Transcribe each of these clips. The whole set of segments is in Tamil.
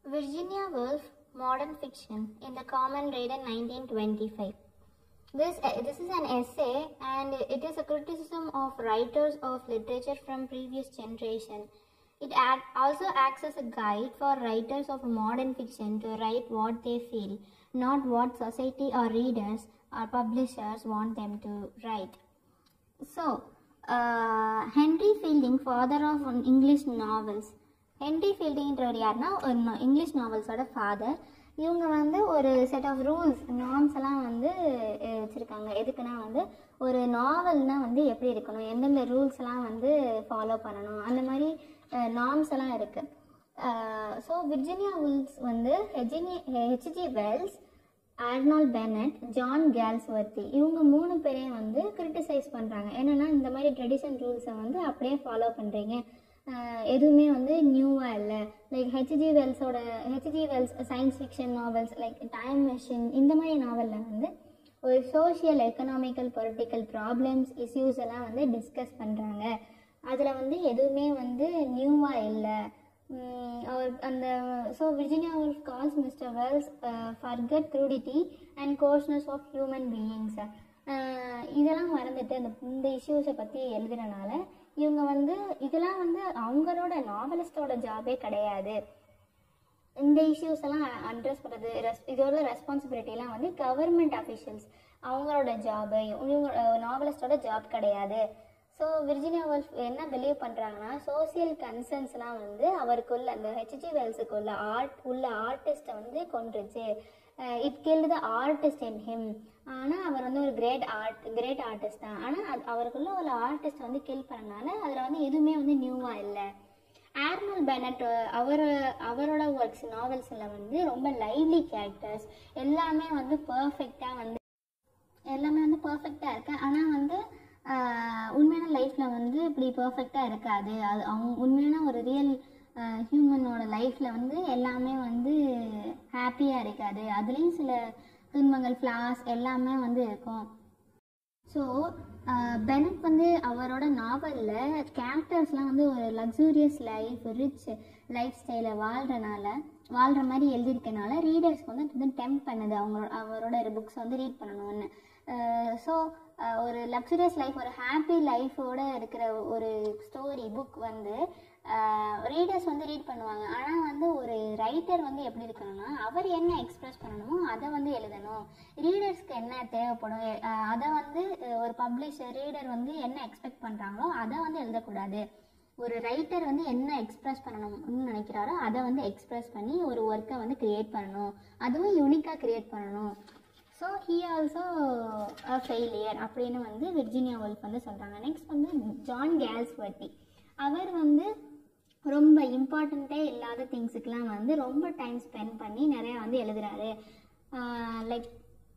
Virginia Woolf, Modern Fiction, in the Common Reader 1925. This, uh, this is an essay and it is a criticism of writers of literature from previous generation. It act, also acts as a guide for writers of modern fiction to write what they feel, not what society or readers or publishers want them to write. So, uh, Henry Fielding, father of English novels. Henry ஃபீல்டிங்கிறவர் யாருன்னா ஒரு நா- இங்கிலீஷ் நாவல்ஸோட ஃபாதர் இவங்க வந்து ஒரு செட் ஆஃப் ரூல்ஸ் நார்ம்ஸ் எல்லாம் வந்து அஹ், வச்சிருக்காங்க எதுக்குன்னா வந்து ஒரு நாவல்னா வந்து எப்படி இருக்கணும் எந்தெந்த ரூல்ஸ் எல்லாம் வந்து ஃபாலோ பண்ணணும் அந்த மாதிரி நார்ம்ஸ் எல்லாம் இருக்கு ஸோ விர்ஜினியா உல்ஸ் வந்து ஹெஜினி H G Wells Arnold Bennett John Galsworthy இவங்க மூணு பேரையும் வந்து கிரிட்டிசைஸ் பண்ணுறாங்க என்னென்னா இந்த மாதிரி ட்ரெடிஷன் ரூல்ஸை வந்து அப்படியே ஃபாலோ பண்ணுறீங்க எதுவுமே வந்து நியூவாக இல்லை லைக் ஹெச்ஜி வெல்ஸோட H G Wells science fiction novels like time machine இந்த மாதிரி நாவலில் வந்து ஒரு social economical political problems issues எல்லாம் வந்து டிஸ்கஸ் பண்ணுறாங்க அதில் வந்து எதுவுமே வந்து நியூவாக இல்லை உம் அவர் அந்த so Virginia woolf calls mister Wells forgot crudity and coarseness of human beings இதெல்லாம் மறந்துட்டு அந்த இந்த இஷ்யூஸை பற்றி எழுதுறனால இவங்க வந்து இதெல்லாம் வந்து அவங்களோட நாவலிஸ்டோட ஜாபே கிடையாது இந்த இஷ்யூஸ் எல்லாம் அட்ரஸ் பண்ணுறது ரெஸ் இதோட ரெஸ்பான்சிபிலிட்டிலாம் வந்து கவர்மெண்ட் அஃபிஷியல்ஸ் அவங்களோட ஜாபு இவங்க நாவலிஸ்டோட ஜாப் கிடையாது ஸோ விர்ஜினியா வெல்ஃப் என்ன பிலீவ் பண்ணுறாங்கன்னா சோசியல் கன்சர்ன்ஸ்லாம் வந்து அவருக்குள்ள அந்த ஹெச்ஜி வெல்ஸுக்குள்ள ஆர்ட் உள்ள ஆர்டிஸ்ட்டை வந்து கொன்றுச்சு it killed the artist in him ஆனால் அவர் வந்து ஒரு கிரேட் ஆர்ட் கிரேட் ஆர்டிஸ்ட் தான் ஆனால் அது அவருக்குள்ள ஒரு ஆர்டிஸ்ட் வந்து கில் பண்ணனால அதில் வந்து எதுவுமே வந்து நியூவாக இல்லை ஆர்மல் பெனட் அவர் அவரோட ஒர்க்ஸ் நாவல்ஸில் வந்து ரொம்ப லைவ்லி கேரக்டர்ஸ் எல்லாமே வந்து பர்ஃபெக்டாக வந்து எல்லாமே வந்து பர்ஃபெக்டாக இருக்கு ஆனால் வந்து ஆஹ், உண்மையான லைஃப்பில் வந்து இப்படி பர்ஃபெக்டாக இருக்காது அது அவங்க உண்மையான ஒரு ரியல் ஹியூமனோட லைஃப்பில் வந்து எல்லாமே வந்து ஹாப்பியாக இருக்காது அதுலேயும் சில துன்பங்கள் ஃப்ளாஸ் எல்லாமே வந்து இருக்கும் ஸோ பெனட் வந்து அவரோட நாவலில் கேரக்டர்ஸ்லாம் வந்து ஒரு லக்ஸூரியஸ் லைஃப் ரிச் லைஃப் ஸ்டைலை வாழ்கிறனால வாழ்கிற மாதிரி எழுதியிருக்கனால ரீடர்ஸ்க்கு வந்து இது டெம்ப் பண்ணுது அவங்களோட அவரோட புக்ஸ் வந்து ரீட் பண்ணணும்னு ஸோ ஒரு லக்ஸூரியஸ் லைஃப் ஒரு ஹாப்பி லைஃபோட இருக்கிற ஒரு ஸ்டோரி புக் வந்து ரீடர்ஸ் வந்து ரீட் பண்ணுவாங்க ஆனால் வந்து ஒரு ரைட்டர் வந்து எப்படி இருக்கணும்னா அவர் என்ன எக்ஸ்பிரஸ் பண்ணணுமோ அதை வந்து எழுதணும் ரீடர்ஸ்க்கு என்ன தேவைப்படும் அஹ் அதை வந்து அஹ் ஒரு பப்ளிஷர் ரீடர் வந்து என்ன எக்ஸ்பெக்ட் பண்ணுறாங்களோ அதை வந்து எழுதக்கூடாது ஒரு ரைட்டர் வந்து என்ன எக்ஸ்பிரஸ் பண்ணணும்னு நினைக்கிறாரோ அதை வந்து எக்ஸ்பிரஸ் பண்ணி ஒரு ஒர்க்கை வந்து கிரியேட் பண்ணணும் அதுவும் யூனிக்காக கிரியேட் பண்ணணும் so he also a failure அப்படின்னு வந்து விர்ஜினியா woolf வந்து சொல்கிறாங்க நெக்ஸ்ட் வந்து ஜான் கேல்ஸ்வர்த்தி அவர் வந்து ரொம்ப இம்பார்ட்டண்ட்டே இல்லாத திங்ஸுக்கெலாம் வந்து ரொம்ப டைம் ஸ்பெண்ட் பண்ணி நிறையா வந்து எழுதுறாரு லைக்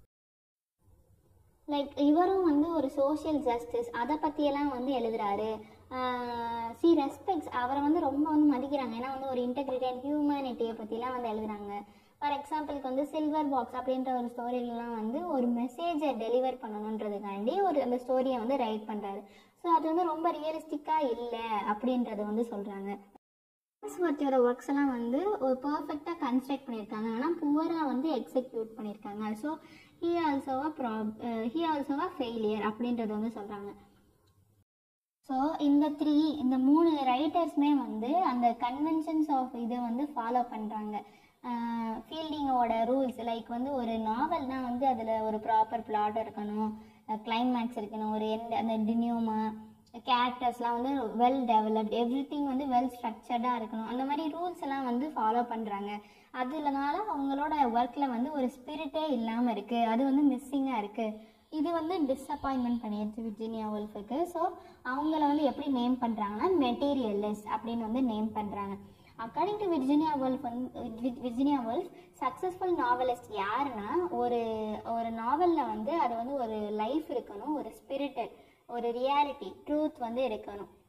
லைக் இவரும் வந்து ஒரு சோஷியல் ஜஸ்டிஸ் அதை பற்றியெல்லாம் வந்து எழுதுறாரு சி ரெஸ்பெக்ட்ஸ் அவரை வந்து ரொம்ப வந்து மதிக்கிறாங்க ஏன்னா வந்து ஒரு இன்டெகிரிட்டி அண்ட் ஹியூமனிட்டியை பற்றிலாம் வந்து எழுதுறாங்க ஃபார் எக்ஸாம்பிளுக்கு வந்து சில்வர் பாக்ஸ் அப்படின்ற ஒரு ஸ்டோரியிலலாம் வந்து ஒரு மெசேஜை டெலிவர் பண்ணணுன்றதுக்காண்டி ஒரு அந்த ஸ்டோரியை வந்து ரைட் பண்ணுறாரு ஸோ அது வந்து ரொம்ப ரியலிஸ்டிக்காக இல்லை அப்படின்றது வந்து சொல்கிறாங்க வாட்சியோட ஒர்க்ஸ் எல்லாம் வந்து ஒரு பர்ஃபெக்டாக கன்ஸ்ட்ரக்ட் பண்ணியிருக்காங்க ஆனால் புவராக வந்து எக்ஸிக்யூட் பண்ணியிருக்காங்க ஸோ ஹி ஆல்சோவா ப்ராப் ஹி ஆல்சோவா ஃபெயிலியர் அப்படின்றது வந்து சொல்கிறாங்க ஸோ இந்த த்ரீ இந்த மூணு ரைட்டர்ஸுமே வந்து அந்த கன்வென்ஷன்ஸ் ஆஃப் இதை வந்து ஃபாலோ பண்ணுறாங்க ஃபீல்டிங்கோட ரூல்ஸ் லைக் வந்து ஒரு நாவல்னால் வந்து அதில் ஒரு ப்ராப்பர் பிளாட் இருக்கணும் கிளைமேக்ஸ் இருக்கணும் ஒரு எண்ட் அந்த டினியோமா கேரக்டர்ஸ்லாம் வந்து வெல் டெவலப்ட் எவ்ரி திங் வந்து வெல் ஸ்ட்ரக்சர்டாக இருக்கணும் அந்த மாதிரி ரூல்ஸ் எல்லாம் வந்து ஃபாலோ பண்ணுறாங்க அதுலனால அவங்களோட ஒர்க்கில் வந்து ஒரு ஸ்பிரிட்டே இல்லாமல் இருக்குது அது வந்து மிஸ்ஸிங்காக இருக்குது இது வந்து டிஸப்பாயின்மெண்ட் பண்ணிடுச்சு விர்ஜினியா woolfக்கு ஸோ அவங்கள வந்து எப்படி நேம் பண்ணுறாங்கன்னா மெட்டீரியலிஸ்ட் அப்படின்னு வந்து நேம் பண்ணுறாங்க அக்கார்டிங் டு விர்ஜினியா woolf வந்து விர்ஜினியா woolf சக்ஸஸ்ஃபுல் நாவலிஸ்ட் யாருன்னா ஒரு ஒரு நாவலில் வந்து அது வந்து ஒரு லைஃப் இருக்கணும் ஒரு ஸ்பிரிட்டட் ஒரு ரியாலிட்டி ட்ரூத் வந்து இருக்கணும்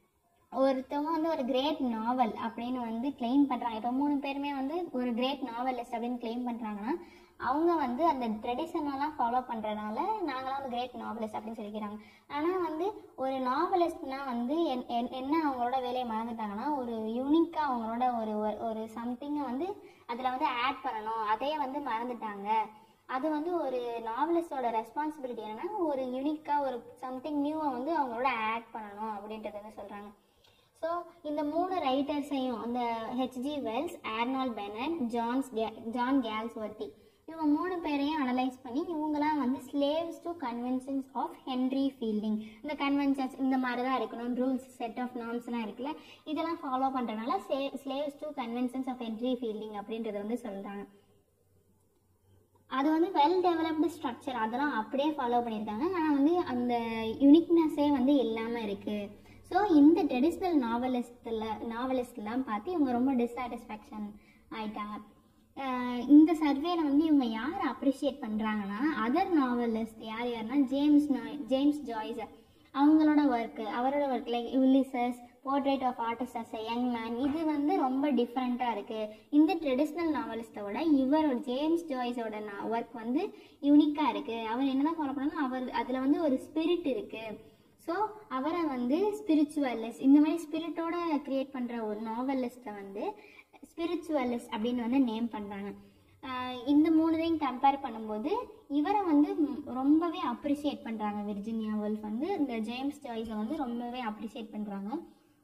ஒருத்தவங்க வந்து ஒரு கிரேட் நாவல் அப்படின்னு வந்து கிளைம் பண்ணுறாங்க இப்போ மூணு பேருமே வந்து ஒரு கிரேட் நாவலிஸ்ட் அப்படின்னு கிளைம் பண்ணுறாங்கன்னா அவங்க வந்து அந்த ட்ரெடிஷனெல்லாம் ஃபாலோ பண்ணுறதுனால நாங்களாம் வந்து கிரேட் நாவலிஸ்ட் அப்படின்னு சொல்லிக்கிறாங்க ஆனால் வந்து ஒரு நாவலிஸ்ட்னா வந்து என் என்- என்ன அவங்களோட வேலையை மறந்துட்டாங்கன்னா ஒரு யூனிக்காக அவங்களோட ஒரு ஒரு- ஒரு சம்திங்கை வந்து அதில் வந்து ஆட் பண்ணணும் அதையே வந்து மறந்துட்டாங்க அது வந்து ஒரு நாவலிஸ்டோட ரெஸ்பான்சிபிலிட்டி என்னன்னா ஒரு யூனிக்காக ஒரு சம்திங் நியூவை வந்து அவங்களோட ஆட் பண்ணணும் அப்படின்றத வந்து சொல்கிறாங்க ஸோ இந்த மூணு ரைட்டர்ஸையும் அந்த H G Wells Arnold Bennett Johns கே ஜான் கேல்ஸ்வர்த்தி இவங்க மூணு பேரையும் அனலைஸ் பண்ணி இவங்களாம் வந்து slaves to conventions of Henry Fielding இந்த கன்வென்ஷன்ஸ் இந்த மாதிரி தான் இருக்கணும் ரூல்ஸ் செட் ஆஃப் நார்ம்ஸ்லாம் இருக்குல்ல இதெல்லாம் ஃபாலோ பண்ணுறதுனால slaves to conventions of Henry Fielding அப்படின்றத வந்து சொல்கிறாங்க அது வந்து வெல் டெவலப்டு ஸ்ட்ரக்சர் அதெல்லாம் அப்படியே ஃபாலோ பண்ணியிருக்காங்க ஆனால் வந்து அந்த யுனிக்னஸே வந்து இல்லாமல் இருக்குது ஸோ இந்த ட்ரெடிஷ்னல் நாவலிஸ்டில் நாவலிஸ்ட்லாம் பார்த்து இவங்க ரொம்ப டிஸாட்டிஸ்ஃபேக்ஷன் ஆயிட்டாங்க அஹ் இந்த சர்வேல வந்து இவங்க யார் அப்ரிஷியேட் பண்ணுறாங்கன்னா அதர் நாவலிஸ்ட் யார் யாருன்னா ஜேம்ஸ் நா- ஜேம்ஸ் ஜாய்ஸ் அவங்களோட ஒர்க்கு அவரோட work like Ulysses portrait of artist as a young man இது வந்து ரொம்ப டிஃப்ரெண்ட்டாக இருக்குது இந்த ட்ரெடிஷ்னல் நாவலிஸ்ட்டோட இவரோட ஜேம்ஸ் ஜாய்ஸோட ஒர்க் வந்து யூனிக்காக இருக்குது அவர் என்னதான் ஃபாலோ பண்ணாலும் அவர் அதில் வந்து ஒரு ஸ்பிரிட் இருக்குது ஸோ அவரை வந்து ஸ்பிரிச்சுவலிஸ்ட் இந்த மாதிரி ஸ்பிரிட்டோட கிரியேட் பண்ணுற ஒரு நாவலிஸ்ட்டை வந்து ஸ்பிரிச்சுவலிஸ்ட் அப்படின்னு வந்து நேம் பண்ணுறாங்க இந்த மூணுதையும் கம்பேர் பண்ணும்போது இவரை வந்து ம், ரொம்பவே அப்ரிஷியேட் பண்ணுறாங்க விர்ஜினியா வெல்ஃப் வந்து இந்த ஜேம்ஸ் ஜாய்ஸை வந்து ரொம்பவே அப்ரிஷியேட் பண்ணுறாங்க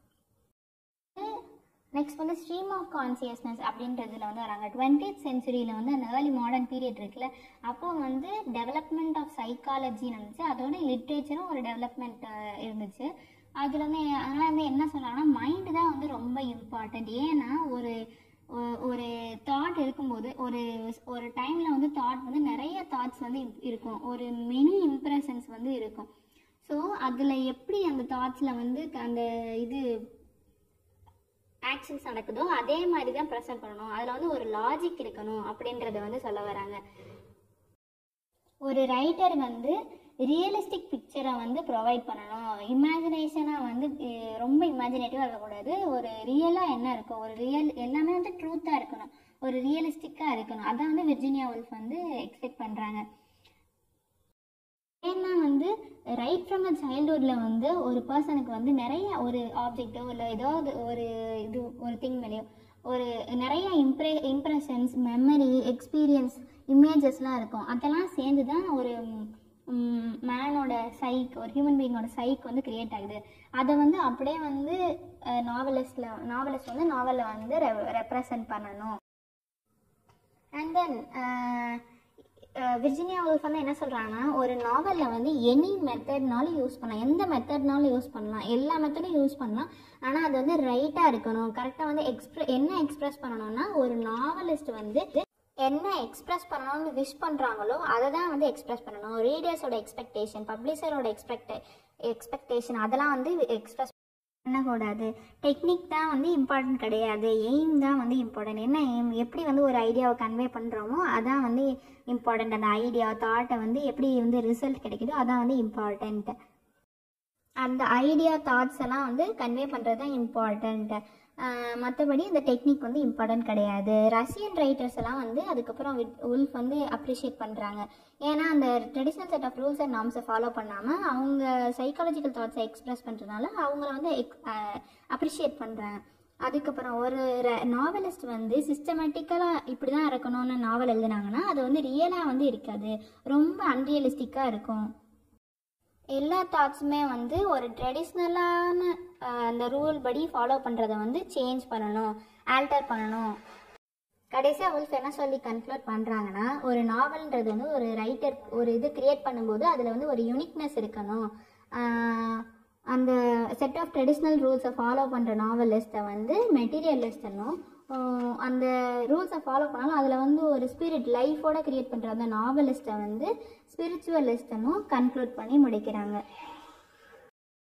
நெக்ஸ்ட் வந்து ஸ்ட்ரீம் ஆஃப் கான்சியஸ்னஸ் அப்படின்றதுல வந்து வராங்க டுவெண்ட்டித் சென்ச்சுரியில் வந்து அந்த ஏர்லி மாடர்ன் பீரியட் இருக்குல்ல அப்போ வந்து டெவலப்மெண்ட் ஆஃப் சைக்காலஜின்னு இருந்துச்சு அதோட லிட்ரேச்சரும் ஒரு டெவலப்மெண்ட் இருந்துச்சு அதில் வந்து அதனால் வந்து என்ன சொல்கிறாங்கன்னா மைண்டு தான் வந்து ரொம்ப இம்பார்ட்டண்ட் ஏன்னா ஒரு ஒ- ஒரு தாட் இருக்கும்போது ஒரு ஒரு டைமில் வந்து தாட் வந்து நிறைய தாட்ஸ் வந்து இப்- இருக்கும் ஒரு மெனி இம்ப்ரெஷன்ஸ் வந்து இருக்கும் ஸோ அதில் எப்படி அந்த தாட்ஸில் வந்து அந்த இது ஆக்ஷன்ஸ் நடக்குதோ அதே மாதிரி தான் ப்ரெசென்ட் பண்ணணும் அதில் வந்து ஒரு லாஜிக் இருக்கணும் அப்படின்றத வந்து சொல்ல வராங்க ஒரு ரைட்டர் வந்து ரியலிஸ்டிக் பிக்சரை வந்து ப்ரொவைட் பண்ணணும் இமேஜினேஷனாக வந்து அஹ், ரொம்ப இமேஜினேட்டிவாக இருக்கக்கூடாது ஒரு ரியலாக என்ன இருக்கும் ஒரு ரியல் எல்லாமே வந்து ட்ரூத்தாக இருக்கணும் ஒரு ரியலிஸ்டிக்காக இருக்கணும் அதான் வந்து விர்ஜினியா உல்ஃப் வந்து எக்ஸ்பெக்ட் பண்ணுறாங்க ஏன்னா வந்து ரைட் ஃப்ரம் அ சைல்ட்ஹுட்டில் வந்து ஒரு பர்சனுக்கு வந்து நிறைய ஒரு ஆப்ஜெக்டோ இல்லை ஏதாவது ஒரு இது ஒரு திங் மேலேயோ ஒரு நிறைய இம்ப்ரெ இம்ப்ரெஷன்ஸ் மெமரி எக்ஸ்பீரியன்ஸ் இமேஜஸ்லாம் இருக்கும் அதெல்லாம் சேர்ந்து தான் ஒரு மேனோட சைக் ஒரு ஹியூமன் பீயிங்கோட சைக் வந்து கிரியேட் ஆகுது அதை வந்து அப்படியே வந்து நாவலிஸ்டில் நாவலிஸ்ட் வந்து நாவலில் வந்து ரெப்ரசன்ட் பண்ணணும் அண்ட் தென் விர்ஜினியா உல்ஃப் வந்து என்ன சொல்கிறாங்கன்னா ஒரு நாவலில் வந்து எனி மெத்தட்னாலும் யூஸ் பண்ணலாம் எந்த மெத்தட்னாலும் யூஸ் பண்ணலாம் எல்லா மெத்தடும் யூஸ் பண்ணலாம் ஆனால் அது வந்து ரைட்டாக இருக்கணும் கரெக்டாக வந்து எக்ஸ்ப்ரெ என்ன எக்ஸ்ப்ரெஸ் பண்ணணும்னா ஒரு நாவலிஸ்ட் வந்து என்ன எக்ஸ்ப்ரெஸ் பண்ணணும்னு விஷ் பண்ணுறாங்களோ அதை தான் வந்து எக்ஸ்ப்ரெஸ் பண்ணணும் ரீடர்ஸோட எக்ஸ்பெக்டேஷன் பப்ளிஷரோட எக்ஸ்பெக்ட் எக்ஸ்பெக்டேஷன் அதெல்லாம் வந்து எக்ஸ்ப்ரெஸ் பண்ணக்கூடாது டெக்னிக் தான் வந்து இம்பார்ட்டன்ட் கிடையாது எய்ம் தான் வந்து இம்பார்ட்டன்ட் என்ன எய்ம் எப்படி வந்து ஒரு ஐடியாவை கன்வே பண்ணுறோமோ அதான் வந்து இம்பார்ட்டன்ட் அந்த ஐடியா தாட்டை வந்து எப்படி வந்து ரிசல்ட் கிடைக்குதோ அதான் வந்து இம்பார்ட்டன்ட் அந்த ஐடியா தாட்ஸ் எல்லாம் வந்து கன்வே பண்ணுறது தான் இம்பார்ட்டண்ட் மற்றபடி இந்த டெக்னிக் வந்து இம்பார்ட்டன்ட் கிடையாது ரஷ்யன் ரைட்டர்ஸ் எல்லாம் வந்து அதுக்கப்புறம் உல்ஃப் வந்து அப்ரிஷியேட் பண்ணுறாங்க ஏன்னா அந்த traditional set of rules and நார்ம்ஸை ஃபாலோ பண்ணாமல் அவங்க சைக்காலஜிக்கல் தாட்ஸை எக்ஸ்பிரஸ் பண்ணுறதுனால அவங்கள வந்து அப்ரிஷியேட் பண்ணுறாங்க அதுக்கப்புறம் ஒரு நாவலிஸ்ட் வந்து சிஸ்டமேட்டிக்கலாக இப்படி தான் இருக்கணும்னு நாவல் எழுதுனாங்கன்னா அது வந்து ரியலாக வந்து இருக்காது ரொம்ப அன்ரியலிஸ்டிக்காக இருக்கும் எல்லா தாட்ஸுமே வந்து ஒரு ட்ரெடிஷ்னலான அந்த ரூல் படி ஃபாலோ பண்ணுறத வந்து சேஞ்ச் பண்ணணும் ஆல்டர் பண்ணணும் கடைசியாக உல்ஃப் என்ன சொல்லி கன்க்ளூட் பண்ணுறாங்கன்னா ஒரு நாவல்ன்றது வந்து ஒரு ரைட்டர் ஒரு இது கிரியேட் பண்ணும்போது அதில் வந்து ஒரு யூனிக்னஸ் இருக்கணும் ஆஹ் அந்த செட் ஆஃப் ட்ரெடிஷ்னல் ரூல்ஸை ஃபாலோ பண்ணுற நாவலிஸ்ட்டை வந்து மெட்டீரியலிஸ்டனும் அந்த ரூல்ஸை ஃபாலோ பண்ணாலும் அதில் வந்து ஒரு ஸ்பிரிட் லைஃபோட கிரியேட் பண்ணுற அந்த நாவலிஸ்ட்டை வந்து ஸ்பிரிச்சுவலிஸ்டனும் கன்க்ளூட் பண்ணி முடிக்கிறாங்க